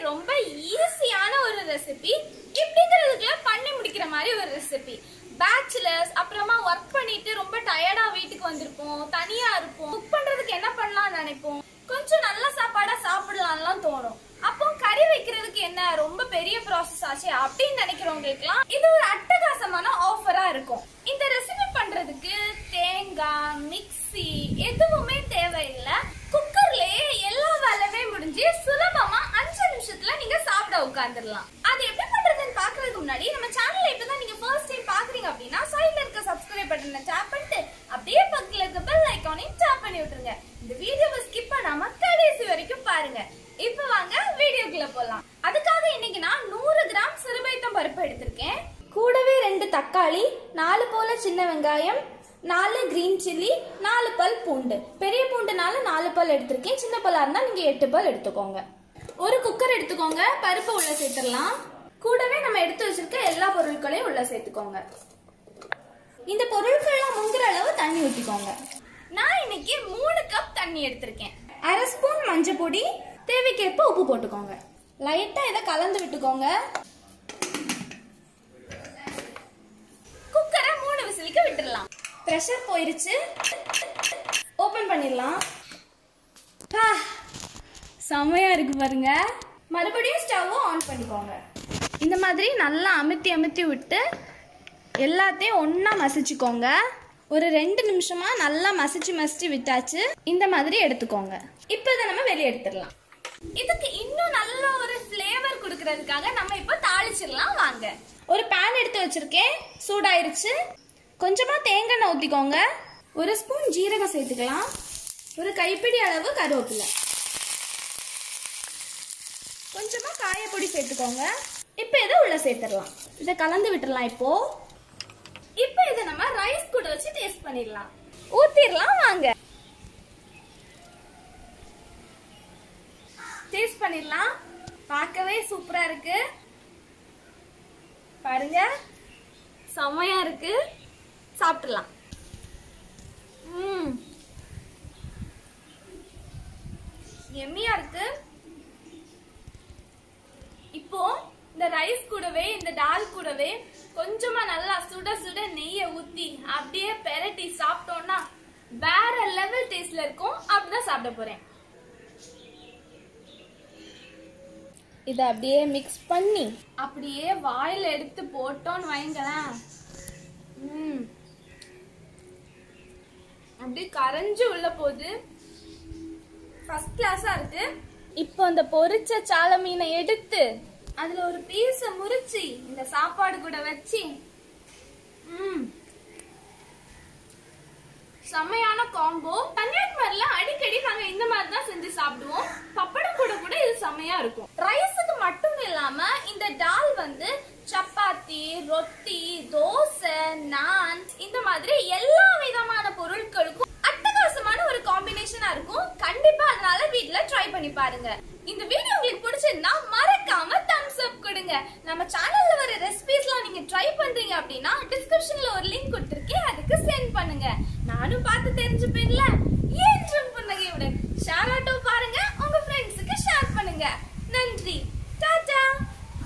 ரொம்ப ஈஸியான ஒரு ரெசிபி இப்படிங்கிறதுக்குள்ள பண்ணி முடிக்கிற மாதிரி ஒரு ரெசிபி பேச்சுலர்ஸ் அப்புறமா ஒர்க் பண்ணிட்டு ரொம்ப டயர்டா வீட்டுக்கு வந்திருப்போம் தனியா இருப்போம் குக் பண்றதுக்கு என்ன பண்ணலாம்னு நினைப்போம் கொஞ்சம் நல்ல சாப்பாடா சாப்பிடலாம்லாம் தோணும் அப்போ கறி வைக்கிறதுக்கு என்ன ரொம்ப பெரிய ப்ராசஸ் ஆச்சு அப்படின்னு நினைக்கிறவங்களுக்குலாம் இது ஒரு அட்டகாசமான ஆஃபரா இருக்கும் இந்த ரெசிபி பண்றதுக்கு தேங்காய் மிக்ஸி எதுவுமே தேவையில்லை குக்கர்லயே எல்லா வேலையுமே முடிஞ்சு சுலபமா அஞ்சு நிமிஷத்துல நீங்க சாப்பிட உட்காந்துடலாம் அது எப்படி பண்றதுன்னு பாக்குறதுக்கு முன்னாடி நம்ம சேனல்ல இப்பதான் நீங்க ஃபர்ஸ்ட் டைம் பாக்குறீங்க அப்படின்னா சைடுல இருக்க சப்ஸ்கிரைப் பட்டனை டேப் பண்ணிட்டு அப்படியே பக்கத்துல இருக்க பெல் ஐகானையும் டேப் பண்ணி விட்டுருங்க இந்த வீடியோவை ஸ்கிப் பண்ணாம கடைசி வரைக்கும் பாருங்க இப்ப வாங்க வீடியோக்குள்ள போலாம் அதுக்காக இன்னைக்கு நான் நூறு கிராம் சிறுபைத்தம் பருப்பு எடுத்திருக்கேன் கூடவே ரெண்டு தக்காளி நாலு போல சின்ன வெங்காயம் நாலு கிரீன் சில்லி நாலு பல் பூண்டு பெரிய பூண்டுனால நாலு பல் எடுத்திருக்கேன் சின்ன பல்லா இருந்தா நீங்க எட்டு பல் எடுத்துக்கோங்க ஒரு குக்கர் எடுத்துக்கோங்க பருப்பு உள்ள சேர்த்துடலாம் கூடவே நம்ம எடுத்து வச்சிருக்க எல்லா பொருட்களையும் உள்ள சேர்த்துக்கோங்க இந்த பொருட்கள்லாம் முங்குற அளவு தண்ணி ஊத்திக்கோங்க நான் இன்னைக்கு மூணு கப் தண்ணி எடுத்திருக்கேன் அரை ஸ்பூன் மஞ்சள் பொடி தேவைக்கேற்ப உப்பு போட்டுக்கோங்க லைட்டா இதை கலந்து விட்டுக்கோங்க குக்கரை மூணு விசிலுக்கு விட்டுடலாம் ப்ரெஷர் போயிருச்சு ஓபன் பண்ணிடலாம் பா, செமையா இருக்கு பாருங்க மறுபடியும் ஸ்டவ்வும் ஆன் பண்ணிக்கோங்க இந்த மாதிரி நல்லா அமுத்தி அமுத்தி விட்டு எல்லாத்தையும் ஒன்றா மசிச்சுக்கோங்க ஒரு ரெண்டு நிமிஷமா நல்லா மசிச்சு மசிச்சு விட்டாச்சு இந்த மாதிரி எடுத்துக்கோங்க இப்போ இதை நம்ம வெளியே எடுத்துடலாம் இதுக்கு இன்னும் நல்ல ஒரு ஃப்ளேவர் கொடுக்கறதுக்காக நம்ம இப்போ தாளிச்சிடலாம் வாங்க ஒரு பேன் எடுத்து வச்சிருக்கேன் சூடாயிருச்சு கொஞ்சமா தேங்காய் எண்ணெய் ஊத்திக்கோங்க ஒரு ஸ்பூன் ஜீரகம் சேர்த்துக்கலாம் ஒரு கைப்பிடி அளவு கருவேப்பிலை கொஞ்சமா காயப்பொடி சேர்த்துக்கோங்க இப்போ இதை உள்ள சேர்த்துடலாம் இதை கலந்து விட்டுறலாம் இப்போ இப்போ இதை நம்ம ரைஸ் கூட வச்சு டேஸ்ட் பண்ணிடலாம் ஊத்திடலாம் வாங்க டேஸ்ட் பண்ணிடலாம் பார்க்கவே சூப்பரா இருக்கு பாருங்க செமையா இருக்கு சாப்பிடலாம் ம் எம்மியா இருக்கு இப்போ இந்த ரைஸ் கூடவே இந்த டால் கூடவே கொஞ்சமா நல்லா சுட சுட நெய்ய ஊத்தி அப்படியே பெரட்டி சாப்பிட்டோம்னா வேற லெவல் டேஸ்ட்ல இருக்கும் அப்படிதான் சாப்பிட போறேன் இத அப்படியே மிக்ஸ் பண்ணி அப்படியே வாயில எடுத்து போட்டோம்னு வைங்களேன் ம். அப்படியே கரைஞ்சு உள்ள போகுது ஃபர்ஸ்ட் கிளாஸா இருக்கு இப்போ அந்த பொரிச்ச சால மீனை எடுத்து அதுல ஒரு பீஸ முறிச்சு இந்த சாப்பாடு கூட வச்சு ம். செம்மையான காம்போ கன்னியாகுமரியில அடிக்கடி நாங்க இந்த மாதிரி தான் செஞ்சு சாப்பிடுவோம் பப்படம் கூட கூட இது செம்மையா இருக்கும் ரைஸுக்கு மட்டும் இல்லாம இந்த டால் வந்து சப்பாத்தி ரொட்டி தோசை நான் இந்த மாதிரி எல்லா விதமான பொருட்களுக்கும் அட்டகாசமான ஒரு காம்பினேஷனா இருக்கும் கண்டிப்பா அதனால வீட்ல ட்ரை பண்ணி பாருங்க இந்த வீடியோ உங்களுக்கு பிடிச்சிருந்தா மறக்காம தம்ஸ் அப் கொடுங்க நம்ம சேனல்ல வர ரெசிபிஸ்லாம் நீங்க ட்ரை பண்றீங்க அப்படின்னா டிஸ்கிரிப்ஷன்ல ஒரு லிங்க் கொடுத்திருக்கேன் அதுக்கு சென்ட் பண்ணுங்க நானும் பார்த்து தெரிஞ்சுப்பேன்ல ஏன் புன்னகையுடன் ஷேர்